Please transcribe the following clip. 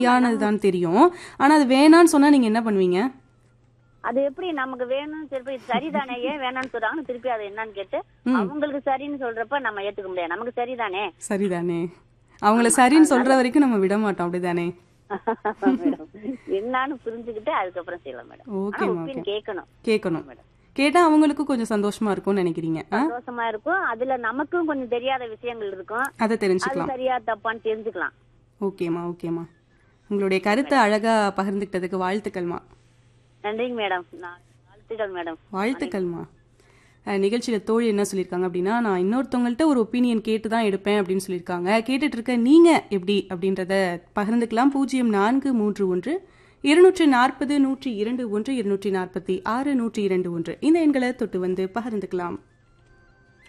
சரியானதுதான் தெரியும் ஆனா அது வேணான்னு சொன்னா நீங்க என்ன பண்ணுவீங்க அது எப்படி நமக்கு வேணும்னு திருப்பி இது சரிதானே ஏன் வேணாம்னு சொல்றாங்கன்னு திருப்பி அது என்னன்னு கேட்டு அவங்களுக்கு சரின்னு சொல்றப்ப நம்ம ஏத்துக்க முடியாது நமக்கு சரிதானே சரிதானே அவங்கள சரின்னு சொல்ற வரைக்கும் நம்ம விட மாட்டோம் அப்படிதானே மேடம் என்னன்னு புரிஞ்சுக்கிட்டு அதுக்கப்புறம் செய்யலாம் மேடம் ஓகே ஆனா ஒப்பீனியன் கேட்கணும் கேட்கணும் கேட்டா அவங்களுக்கும் கொஞ்சம் சந்தோஷமா இருக்கும்னு நினைக்கிறீங்க ஆ? சந்தோஷமா இருக்கும் அதுல நமக்கும் கொஞ்சம் தெரியாத விஷயங்கள் இருக்கும் அதை அது தெரிஞ்சுக்கலாம் சரியா தப்பான்னு தெரிஞ்சுக்கலாம் ஓகேம்மா ஓகேம்மா உங்களுடைய கருத்தை அழகா பகிர்ந்துக்கிட்டதுக்கு வாழ்த்துக்கள்மா நன்றிங்க மேடம் நான் வாழ்த்துக்கள் மேடம் வாழ்த்துக்கள்மா அஹ், நிகழ்ச்சியில தோழி என்ன சொல்லியிருக்காங்க அப்படின்னா நான் இன்னொருத்தவங்கள்ட்ட ஒரு ஒப்பீனியன் கேட்டு தான் எடுப்பேன் அப்படின்னு சொல்லியிருக்காங்க கேட்டுட்டு இருக்க நீங்க எப்படி அப்படின்றத பகிர்ந்துக்கலாம் பூஜ்ஜியம் நான்கு மூன்று ஒன்று இருநூற்றி நாற்பது நூற்றி இரண்டு ஒன்று இருநூற்றி நாற்பத்தி ஆறு நூற்றி இரண்டு ஒன்று இந்த எண்களை தொட்டு வந்து பகிர்ந்துக்கலாம்